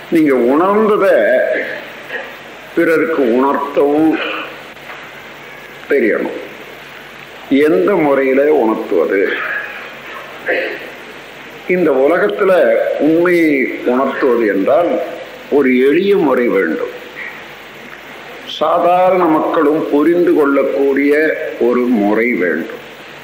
நீங்க உணர்ந்தத பிறருக்கு உணர்த்தவும் தெரியணும் எந்த முறையில உணர்த்துவது இந்த உலகத்துல உண்மையை உணர்த்துவது என்றால் ஒரு எளிய முறை வேண்டும் சாதாரண மக்களும் புரிந்து கொள்ளக்கூடிய ஒரு முறை வேண்டும்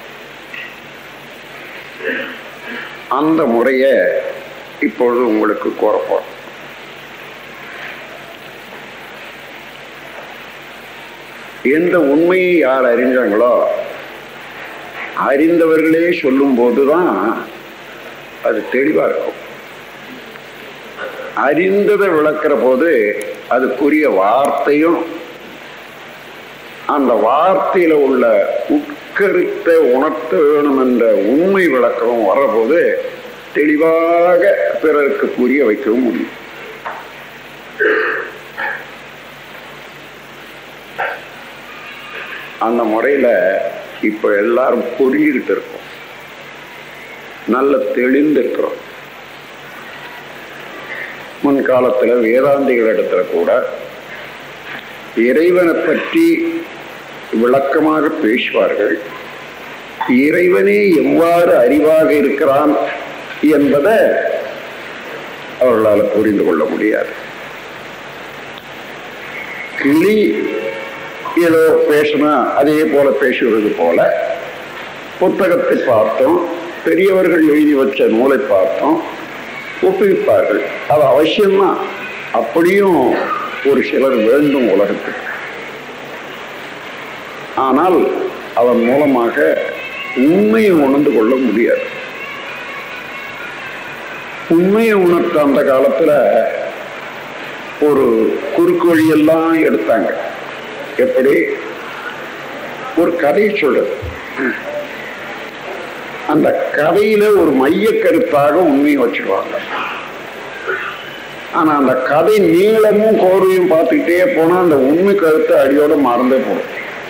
அந்த முறைய இப்பொழுது உங்களுக்கு கூறப்போம் எந்த உண்மையை யார் அறிஞ்சாங்களோ அறிந்தவர்களே சொல்லும் போதுதான் அது தெளிவா இருக்கும் அறிந்ததை விளக்குற போது அதுக்குரிய வார்த்தையும் அந்த வார்த்தையில உள்ள உட்கருத்தை உணர்த்த வேணும் என்ற உண்மை விளக்கமும் வரபோது தெளிவாக பிறருக்கு புரிய வைக்கவும் முடியும் அந்த முறையில இப்ப எல்லாரும் புரிஞ்சுக்கிட்டு இருக்கோம் நல்ல தெளிந்திருக்கிறோம் முன்காலத்துல வேதாந்திகள் இடத்துல கூட இறைவனை பற்றி விளக்கமாக பேசுவார்கள் இறைவனே எவ்வாறு அறிவாக இருக்கிறான் என்பதை அவர்களால் புரிந்து கொள்ள முடியாது கிளி ஏதோ பேசினா அதே போல பேசுவது போல புத்தகத்தை பார்த்தோம் பெரியவர்கள் எழுதி வச்ச நூலை பார்த்தோம் ஒப்புவிப்பார்கள் அது அவசியம்தான் அப்படியும் ஒரு சிலர் வேண்டும் உலகத்துக்கு ஆனால் அதன் மூலமாக உண்மையை உணர்ந்து கொள்ள முடியாது உண்மையை உணர்த்த அந்த காலத்துல ஒரு குறுக்கு வழியெல்லாம் எடுத்தாங்க எப்படி ஒரு கதையை சொல்றது அந்த கதையில ஒரு மைய கருத்தாக உண்மையை வச்சிருவாங்க ஆனா அந்த கதை நீளமும் கோர்வையும் பார்த்துக்கிட்டே போனா அந்த உண்மை கருத்தை அடியோட மறந்தே போடும்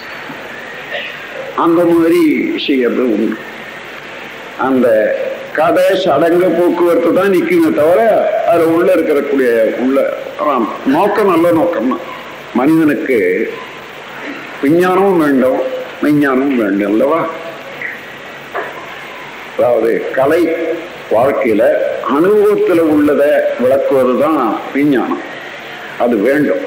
அந்த மாதிரி செய்யறது உண்டு அந்த கதை சடங்கு போக்குவரத்து தான் நிற்குமே தவிர அதுல உள்ள இருக்கக்கூடிய உள்ள ஆம், நோக்கம் நல்ல நோக்கம் தான் மனிதனுக்கு விஞ்ஞானமும் வேண்டும் விஞ்ஞானமும் வேண்டும் அல்லவா அதாவது கலை வாழ்க்கையில அனுபவத்தில் உள்ளதை விளக்குவது தான் விஞ்ஞானம் அது வேண்டும்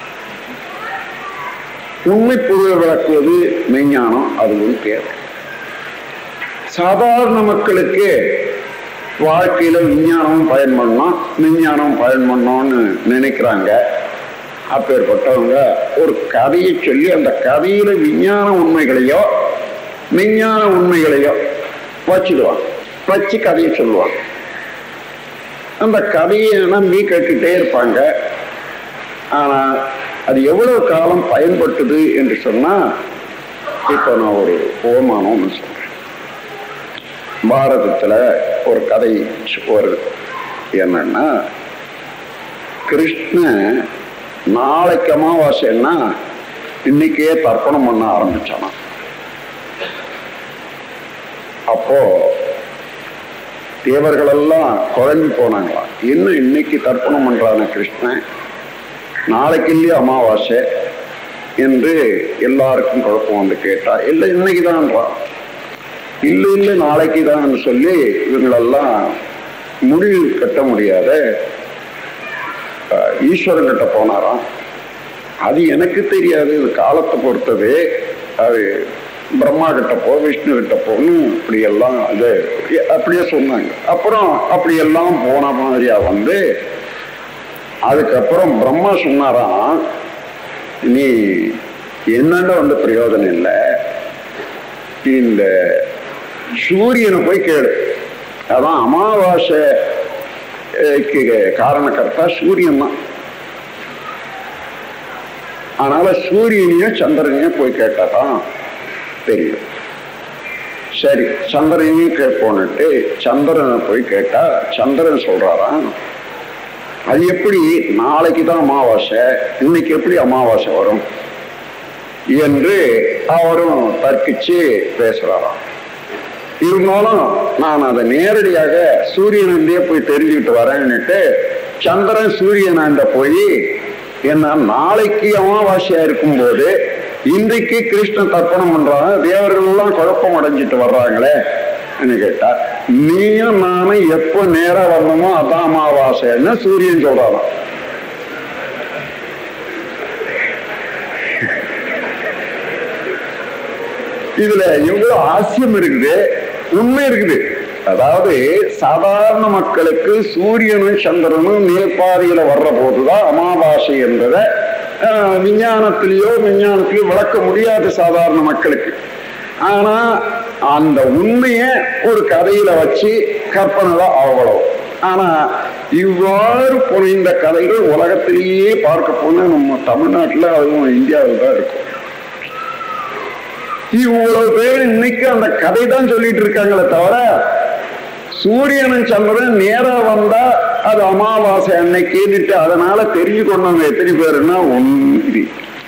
உண்மை பொருளை விளக்குவது மெய்ஞானம் அதுவும் தேவை சாதாரண மக்களுக்கு வாழ்க்கையில விஞ்ஞானமும் பயன் பண்ணோம் விஞ்ஞானம் பயன் பண்ணோம்னு நினைக்கிறாங்க அப்பேற்பட்டவங்க ஒரு கதையை சொல்லி அந்த கதையில விஞ்ஞான உண்மைகளையோ விஞ்ஞான உண்மைகளையோ வச்சுடுவாங்க வச்சு கதையை சொல்லுவாங்க அந்த கதையை நம்பி கேட்டுட்டே இருப்பாங்க ஆனா அது எவ்வளவு காலம் பயன்பட்டது என்று சொன்னா இப்போ நான் ஒரு ஓமானம் ஒன்று சொல்றேன் பாரதத்துல ஒரு கதை வருது என்னன்னா கிருஷ்ணன் நாளைக்கு அமாவாசைன்னா இன்னைக்கே தர்ப்பணம் பண்ண ஆரம்பிச்சானா அப்போ தேவர்களெல்லாம் குழம்பி போனாங்களாம் இன்னும் இன்னைக்கு தர்ப்பணம் பண்றான கிருஷ்ணன் நாளைக்கு இல்லையா அமாவாசை என்று எல்லாருக்கும் குழப்பம் வந்து கேட்டா இல்லை இன்னைக்கு தான்றான் இல்லை இல்லை நாளைக்கு தான் சொல்லி இவங்களெல்லாம் முடிவு கட்ட முடியாத அஹ், ஈஸ்வரன் கிட்ட போனாராம் அது எனக்கு தெரியாது இது காலத்தை பொறுத்தது அது பிரம்மா கிட்ட போ விஷ்ணு கிட்ட போகணும் இப்படி எல்லாம் அது அப்படியே சொன்னாங்க அப்புறம் அப்படி எல்லாம் போன மாதிரியா வந்து அதுக்கப்புறம் பிரம்மா சொன்னாராம் நீ என்னென்ன வந்து பிரயோஜனம் இல்லை இந்த சூரியனை போய் கேளு அதான் அமாவாசைக்கு காரணக்கர்த்தா சூரியன் தான் அதனால சூரியனையும் சந்திரனையும் போய் கேட்டாதான் தெரியும் சரி சந்திரனையும் கேட்போன்னுட்டு சந்திரனை போய் கேட்டா சந்திரன் சொல்றாராம் அது எப்படி நாளைக்கு தான் அமாவாசை இன்னைக்கு எப்படி அமாவாசை வரும் என்று அவரும் தர்க்கிச்சு பேசுறாராம் இருந்தாலும் நான் அதை நேரடியாக சூரியனிலேயே போய் தெரிஞ்சுக்கிட்டு வரேன்னுட்டு சந்திரன் சூரியனாண்ட போய் என்ன நாளைக்கு அமாவாசையா இருக்கும்போது இன்றைக்கு கிருஷ்ணன் தர்ப்பணம் பண்றாங்க தேவர்கள் எல்லாம் குழப்பம் அடைஞ்சிட்டு வர்றாங்களே கேட்டா நீயும் நானும் எப்ப நேரா வரணுமோ அதான் அமாவாசைன்னு சூரியன் சொல்றாராம் இதுல எவ்வளவு ஆசியம் இருக்குது உண்மை இருக்குது அதாவது சாதாரண மக்களுக்கு சூரியனும் சந்திரனும் நேர்பாதையில வர்ற போதுதான் அமாவாசை என்பதை ஆஹ், விஞ்ஞானத்திலேயோ விஞ்ஞானத்திலேயோ விளக்க முடியாது சாதாரண மக்களுக்கு ஆனா அந்த உண்மைய ஒரு கதையில வச்சு கற்பனை தான் அவ்வளவு ஆனா இவ்வாறு புனைந்த கதைகள் உலகத்திலேயே பார்க்க போனா நம்ம தமிழ்நாட்டுல அதுவும் இந்தியாவில் தான் இருக்கும் இவ்வளவு பேர் இன்னைக்கு அந்த கதை தான் சொல்லிட்டு இருக்காங்களே தவிர சூரியனும் சந்திரன் நேரா வந்தா அது அமாவாசை அன்னைக்குன்னுட்டு அதனால தெரிஞ்சு கொண்டவங்க எத்தனை பேருன்னா ஒன்று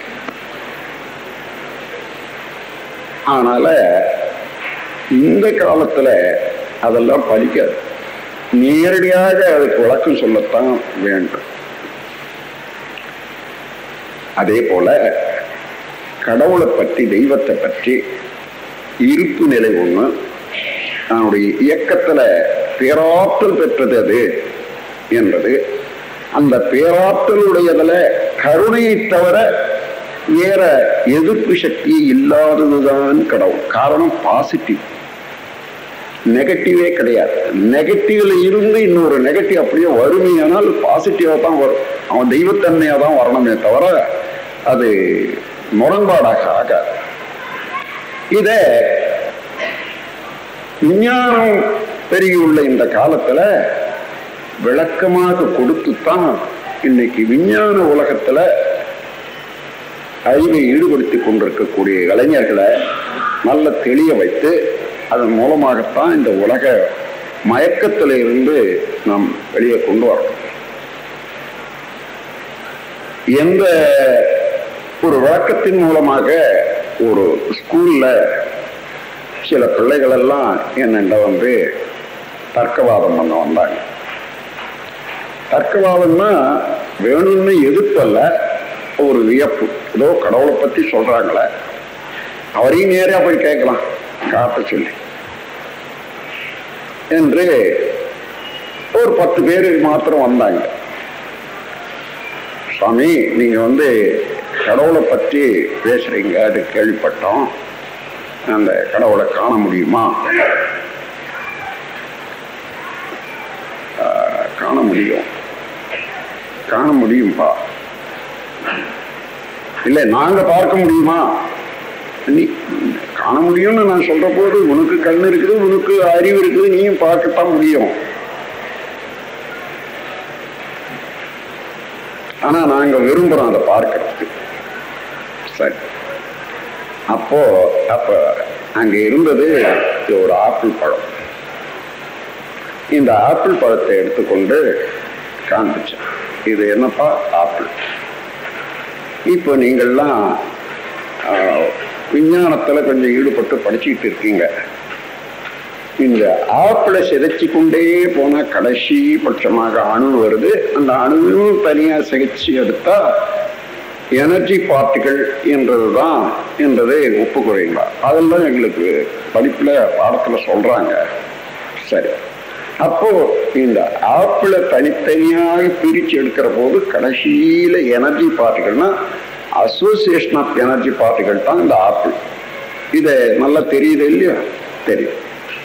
அதனால இந்த காலத்துல அதெல்லாம் படிக்காது நேரடியாக அதுக்கு விளக்கம் சொல்லத்தான் வேண்டும் அதே போல கடவுளை பற்றி தெய்வத்தை பற்றி இருப்பு நிலை ஒண்ணு அவனுடைய இயக்கத்துல பேராற்றல் பெற்றது அது என்பது அந்த பேராற்றலுடையதுல கருணையை தவிர வேற எதிர்ப்பு சக்தி இல்லாததுதான் கடவுள் காரணம் பாசிட்டிவ் நெகட்டிவே கிடையாது நெகட்டிவ்ல இருந்து இன்னொரு நெகட்டிவ் அப்படியே வறுமையானால் பாசிட்டிவா தான் வரும் அவன் தெய்வத்தன்மையா தான் வரணுமே தவிர அது முரண்பாடாக ஆகாது இத விஞ்ஞானம் பெருகியுள்ள இந்த காலத்துல விளக்கமாக கொடுத்துத்தான் இன்னைக்கு விஞ்ஞான உலகத்துல அறிவை ஈடுபடுத்தி கொண்டிருக்கக்கூடிய இளைஞர்களை நல்ல தெளிய வைத்து அதன் மூலமாகத்தான் இந்த உலக மயக்கத்தில இருந்து நாம் வெளியே கொண்டு வரணும் எந்த ஒரு விளக்கத்தின் மூலமாக ஒரு ஸ்கூல்ல சில பிள்ளைகள் எல்லாம் என்னண்ட வந்து தர்க்கவாதம் பண்ண வந்தாங்க தர்க்கவாதம்னா வேணும்னு எதிர்ப்பல்ல ஒரு வியப்பு ஏதோ கடவுளை பத்தி சொல்றாங்களே அவரையும் நேரா போய் கேட்கலாம் காட்ட சொல்லி என்று ஒரு பத்து பேர் மாத்திரம் வந்தாங்க சுவாமி நீங்க வந்து கடவுளை பற்றி பேசுறீங்க அது கேள்விப்பட்டோம் அந்த கடவுளை காண முடியுமா ஆஹ், காண முடியும் காண முடியும்பா இல்ல நாங்க பார்க்க முடியுமா நீ காண முடியும்னு நான் சொல்ற போது உனக்கு கண் இருக்குது உனக்கு அறிவு இருக்குது நீயும் பார்க்கத்தான் முடியும் ஆனா நாங்க விரும்புறோம் அதை பார்க்கறதுக்கு சரி அப்போ அப்ப அங்க இருந்தது ஒரு ஆப்பிள் பழம் இந்த ஆப்பிள் பழத்தை எடுத்துக்கொண்டு காண்பிச்சேன் இது என்னப்பா ஆப்பிள் இப்போ நீங்கள்லாம் ஆஹ், விஞ்ஞானத்துல கொஞ்சம் ஈடுபட்டு படிச்சுக்கிட்டு இருக்கீங்க இந்த ஆப்பிளை சிதைச்சு கொண்டே போனா கடைசி பட்சமாக அணு வருது அந்த அணுவும் தனியா சிகிச்சை எடுத்தா எனர்ஜி பார்ட்டிகள் என்றதுதான் என்றதை ஒப்புக்குறீங்களா அதெல்லாம் எங்களுக்கு படிப்புல பாடத்துல சொல்றாங்க சரி அப்போ இந்த ஆப்பிளை தனித்தனியாக பிரிச்சு எடுக்கிற போது கடைசியில எனர்ஜி பார்ட்டிகள்னா அசோசியேஷன் ஆஃப் எனர்ஜி பார்ட்டிகள் தான் இந்த ஆப்பிள் இது நல்லா தெரியுது இல்லையா தெரியும்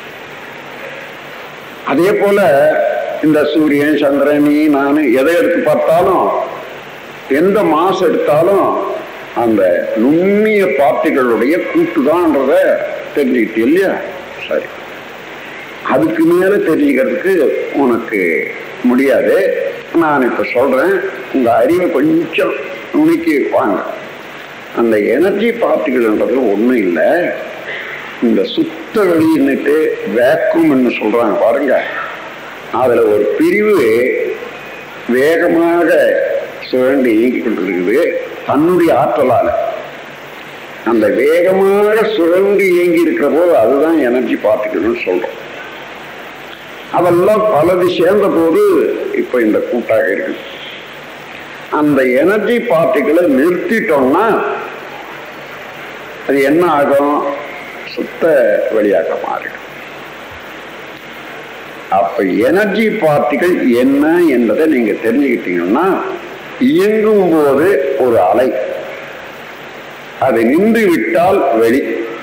அதே போல இந்த சூரியன் சந்திரன் நீ நான் எதை எடுத்து பார்த்தாலும் எந்த மாசு எடுத்தாலும் அந்த நுண்ணிய பார்ட்டிகளுடைய கூட்டுதான்றத தெரிஞ்சுக்கிட்டு இல்லையா சரி அதுக்கு மேல தெரிஞ்சுக்கிறதுக்கு உனக்கு முடியாது நான் இப்ப சொல்றேன் உங்க அறிவை கொஞ்சம் நுணுக்கி வாங்க அந்த எனர்ஜி பார்ட்டிகள்ன்றது ஒண்ணும் இல்லை இந்த சுத்த வெளியின்னுட்டு வேக்கும்னு சொல்றாங்க பாருங்க அதுல ஒரு பிரிவு வேகமாக சுழண்டு இயங்கிக் கொண்டிருக்குது தன்னுடைய ஆற்றலால அந்த வேகமாக சுழண்டு இயங்கி இருக்கிற போது அதுதான் எனர்ஜி பார்ட்டிகள்னு சொல்றோம் அதெல்லாம் பலது சேர்ந்த போது இப்போ இந்த கூட்டாக இருக்கு அந்த எனர்ஜி பார்ட்டிகளை நிறுத்திட்டோம்னா அது என்ன ஆகும் சுத்த வெளியாக மாறிடும் அப்ப எனர்ஜி பார்ட்டிகள் என்ன என்பதை நீங்க தெரிஞ்சுக்கிட்டீங்கன்னா இயங்கும் போது ஒரு அலை அது நின்று விட்டால் வெளி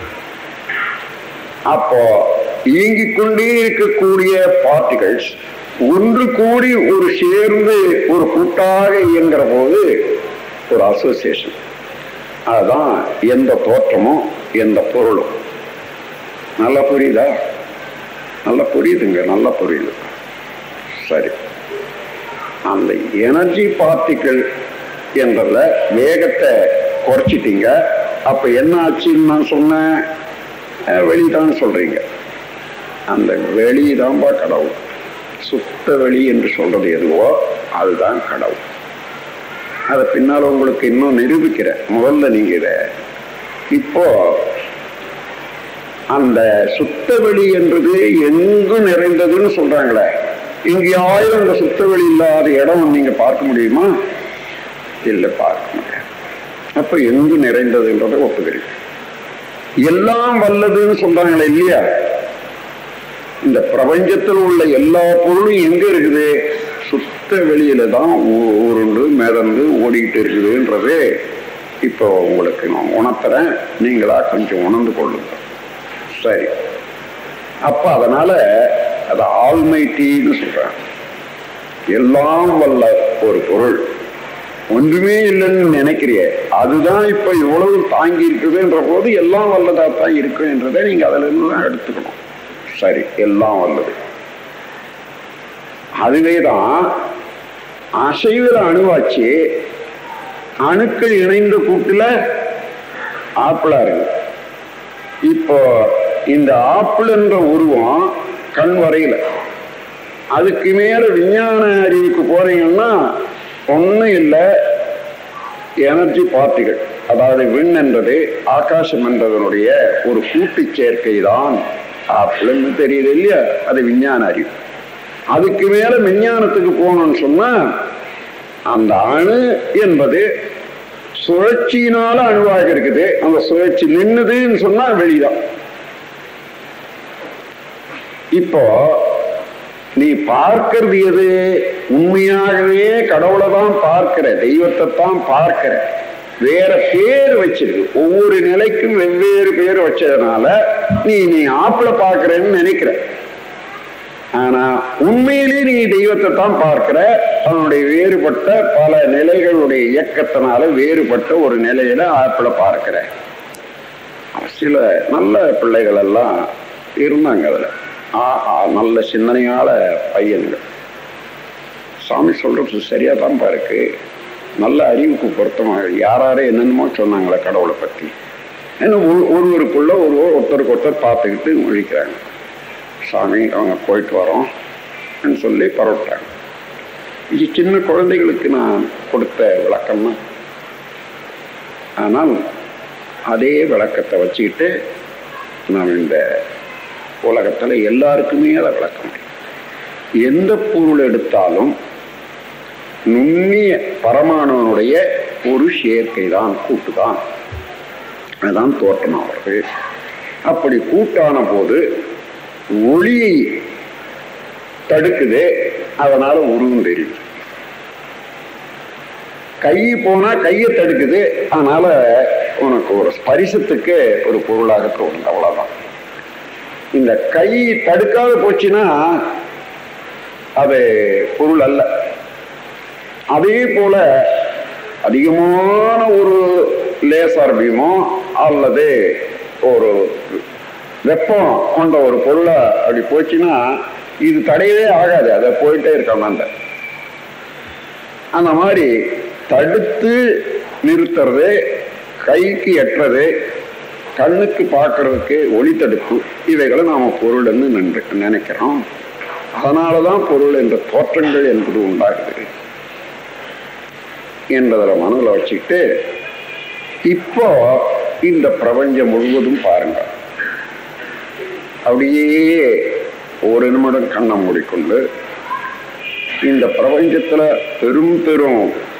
அப்போ இயங்கிக் கொண்டே இருக்கக்கூடிய பார்ட்டிகல்ஸ் ஒன்று கூடி ஒரு சேர்ந்து ஒரு கூட்டாக இயங்குற போது ஒரு அசோசியேஷன் அதுதான் எந்த தோற்றமும் எந்த பொருளும் நல்லா புரியுதா நல்லா புரியுதுங்க நல்லா புரியுது சரி அந்த எனர்ஜி பார்ட்டிகள் என்றதுல வேகத்தை குறைச்சிட்டீங்க அப்ப என்ன ஆச்சுன்னு நான் சொன்னேன் வெளிதான் சொல்றீங்க அந்த வெளிதான்பா கடவுள் சுத்த வெளி என்று சொல்றது எதுவோ அதுதான் கடவுள் அதை பின்னால் உங்களுக்கு இன்னும் நிரூபிக்கிறேன் முதல்ல நீங்க இத இப்போ அந்த சுத்த வெளி என்றது எங்கும் நிறைந்ததுன்னு சொல்றாங்களே எங்கேயாயும் அந்த சுத்த வெளி இல்லாத இடம் நீங்க பார்க்க முடியுமா இல்லை பார்க்க முடியாது அப்ப எங்கு நிறைந்ததுன்றதை ஒப்புக்கிறீங்க எல்லாம் வல்லதுன்னு சொல்றாங்களே இல்லையா இந்த பிரபஞ்சத்தில் உள்ள எல்லா பொருளும் எங்க இருக்குது சுத்த வெளியில தான் ஊ- உருண்டு மிதந்து ஓடிக்கிட்டு இருக்குதுன்றது இப்போ உங்களுக்கு நான் உணர்த்துறேன் நீங்களா கொஞ்சம் உணர்ந்து கொள்ளுங்க சரி அப்ப அதனால அது ஆல்மைட்டின்னு சொல்றாங்க எல்லாம் வல்ல ஒரு பொருள் ஒன்றுமே இல்லைன்னு நினைக்கிறிய அதுதான் இப்ப இவ்வளவு தாங்கி இருக்குதுன்ற போது எல்லாம் வல்லதா தான் இருக்கும் என்றதை நீங்க அதுல இருந்து தான் எடுத்துக்கணும் சரி எல்லாம் வல்லது அதுவே தான் அசைவில் அணுவாச்சு அணுக்கள் இணைந்த கூட்டுல ஆப்பிளா இருக்கு இப்போ இந்த ஆப்பிள் என்ற உருவம் கண் வரையில அதுக்கு மேல விஞ்ஞான அறிவுக்கு போறீங்கன்னா ஒண்ணும் இல்லை எனர்ஜி பார்ட்டிகள் அதாவது விண் என்பது ஆகாசம் என்பதனுடைய ஒரு கூட்டு சேர்க்கை தான் ஆப்பிள்னு தெரியுது இல்லையா அது விஞ்ஞான அறிவு அதுக்கு மேல விஞ்ஞானத்துக்கு போகணும்னு சொன்னா அந்த அணு என்பது சுழற்சியினால அணுவாக இருக்குது அந்த சுழற்சி நின்னுதுன்னு சொன்னா வெளிதான் இப்போ நீ பார்க்கிறது எது உண்மையாகவே கடவுளை தான் பார்க்கிற தெய்வத்தை தான் பார்க்கிற வேற பேர் வச்சிருக்கு ஒவ்வொரு நிலைக்கும் வெவ்வேறு பேர் வச்சதுனால நீ நீ ஆப்பிள பார்க்கிறேன்னு நினைக்கிற ஆனா உண்மையிலே நீ தெய்வத்தை தான் பார்க்கிற அவனுடைய வேறுபட்ட பல நிலைகளுடைய இயக்கத்தினால வேறுபட்ட ஒரு நிலையில ஆப்பிள பார்க்கிற சில நல்ல பிள்ளைகள் எல்லாம் இருந்தாங்க அதுல ஆஹா நல்ல சிந்தனையால பையன்கள் சாமி சொல்றது சரியா தான் இருக்கு நல்ல அறிவுக்கு பொருத்தமாக யாராரு என்னென்னமோ சொன்னாங்களே கடவுளை பத்தி ஏன்னா ஒரு- ஒருவருக்குள்ள ஒருவர் ஒருத்தருக்கு ஒருத்தர் பார்த்துக்கிட்டு முழிக்கிறாங்க சாமி அவங்க போயிட்டு வரோம் ன்னு சொல்லி பரவிட்டாங்க இது சின்ன குழந்தைகளுக்கு நான் கொடுத்த விளக்கம் தான் ஆனால் அதே விளக்கத்தை வச்சுக்கிட்டு நாம் இந்த உலகத்தில் எல்லாருக்குமே அதை விளக்க முடியும் எந்த பொருள் எடுத்தாலும் நுண்ணிய பரமாணுவனுடைய ஒரு சேர்க்கை தான் கூட்டு தான் அதுதான் தோற்றம் வருது அப்படி கூட்டான போது ஒளியை தடுக்குது அதனால உருவம் தெரியுது கை போனா கையை தடுக்குது அதனால உனக்கு ஒரு ஸ்பரிசத்துக்கு ஒரு பொருளாக தோணுது அவ்வளவுதான் இந்த கை தடுக்காத போச்சுன்னா அது பொருள் அல்ல அதே போல அதிகமான ஒரு லேசர் பீமோ அல்லது ஒரு வெப்பம் கொண்ட ஒரு பொருளை அப்படி போச்சுன்னா இது தடையவே ஆகாது அதை போயிட்டே இருக்காம அந்த அந்த மாதிரி தடுத்து நிறுத்துறது கைக்கு எட்டுறது கண்ணுக்கு பார்க்கறதுக்கு ஒளி தடுப்பு இவைகளை நாம பொருள்னு நின்று நினைக்கிறோம் அதனாலதான் பொருள் என்ற தோற்றங்கள் என்பது உண்டாகுது என்பதில் மனதில் வச்சுக்கிட்டு இப்போ இந்த பிரபஞ்சம் முழுவதும் பாருங்க அப்படியே ஒரு நிமிடம் கண்ணை மூடிக்கொண்டு இந்த பிரபஞ்சத்துல பெரும் பெரும்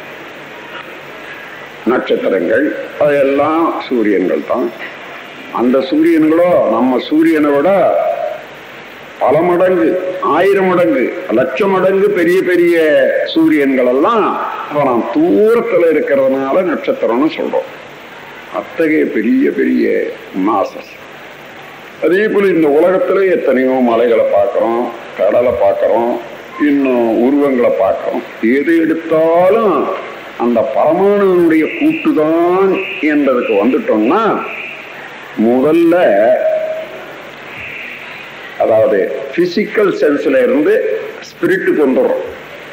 நட்சத்திரங்கள் அதெல்லாம் சூரியன்கள் தான் அந்த சூரியன்களோ நம்ம சூரியனை விட பல மடங்கு ஆயிரம் மடங்கு லட்சம் மடங்கு பெரிய பெரிய சூரியன்கள் எல்லாம் அப்ப நாம் தூரத்துல இருக்கிறதுனால நட்சத்திரம்னு சொல்றோம் அத்தகைய பெரிய பெரிய மாசஸ் அதே போல இந்த உலகத்துல எத்தனையோ மலைகளை பார்க்கிறோம் கடலை பார்க்கிறோம் இன்னும் உருவங்களை பார்க்கிறோம் எது எடுத்தாலும் அந்த பரமாணுடைய கூட்டுதான் என்பதுக்கு வந்துட்டோம்னா முதல்ல அதாவது பிசிக்கல் சென்ஸ்ல இருந்து ஸ்பிரிட்டுக்கு வந்துடுறோம்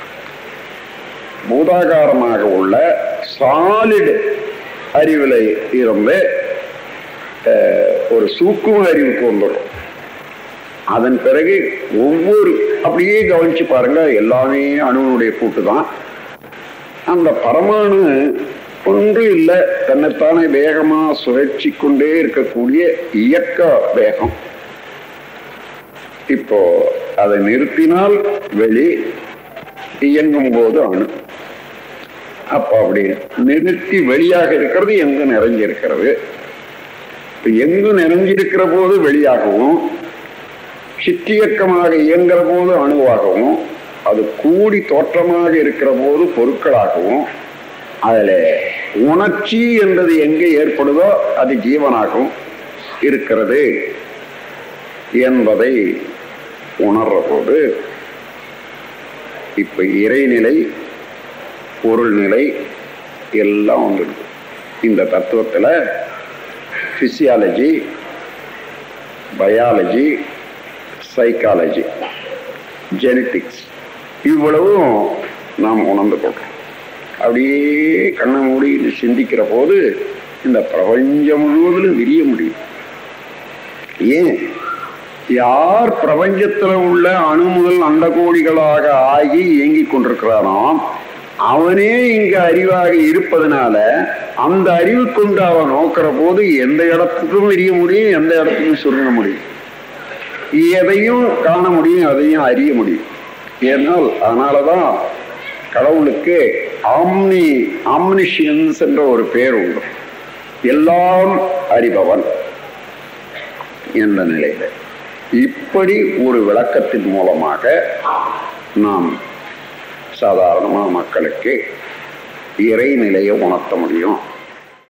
பூதாகாரமாக உள்ள சாலிடு அறிவில் இருந்து அஹ், ஒரு சூக்கும அறிவுக்கு வந்துடும் அதன் பிறகு ஒவ்வொரு அப்படியே கவனிச்சு பாருங்க எல்லாமே அணுவனுடைய கூட்டு தான் அந்த பரமாணு ஒன்று இல்லை தன்னைத்தானே வேகமா சுழற்சி கொண்டே இருக்கக்கூடிய இயக்க வேகம் இப்போ அதை நிறுத்தினால் வெளி இயங்கும் போது அணு அப்போ அப்படி நிறுத்தி வெளியாக இருக்கிறது எங்கு நிறைஞ்சிருக்கிறது இப்ப எங்கு நிறைஞ்சிருக்கிற போது வெளியாகவும் சிற்றியக்கமாக இயங்குற போது அணுவாகவும் அது கூடி தோற்றமாக இருக்கிற போது பொருட்களாகவும் அதில் உணர்ச்சி என்பது எங்கே ஏற்படுதோ அது ஜீவனாகவும் இருக்கிறது என்பதை உணர்ற போது இப்ப இறைநிலை பொருள் நிலை எல்லாம் வந்துடுது இந்த தத்துவத்துல பிசியாலஜி பயாலஜி சைக்காலஜி ஜெனட்டிக்ஸ் இவ்வளவும் நாம் உணர்ந்து கொள்றோம் அப்படியே கண்ணை மூடி சிந்திக்கிற போது இந்த பிரபஞ்சம் முழுவதிலும் விரிய முடியும் ஏன் யார் பிரபஞ்சத்துல உள்ள அணு முதல் அண்ட கோடிகளாக ஆகி இயங்கிக் கொண்டிருக்கிறானோ அவனே இங்க அறிவாக இருப்பதனால அந்த அறிவு கொண்டு அவன் நோக்கிற போது எந்த இடத்துக்கும் விரிய முடியும் எந்த இடத்துக்கும் சுருங்க முடியும் எதையும் காண முடியும் அதையும் அறிய முடியும் ஏனால் அதனாலதான் கடவுளுக்கு ஆம்னி ஆம்னிஷியன்ஸ் என்ற ஒரு பேர் உண்டு எல்லாம் அறிபவன் என்ற நிலையில இப்படி ஒரு விளக்கத்தின் மூலமாக நாம் சாதாரணமா மக்களுக்கு இறைநிலையை உணர்த்த முடியும்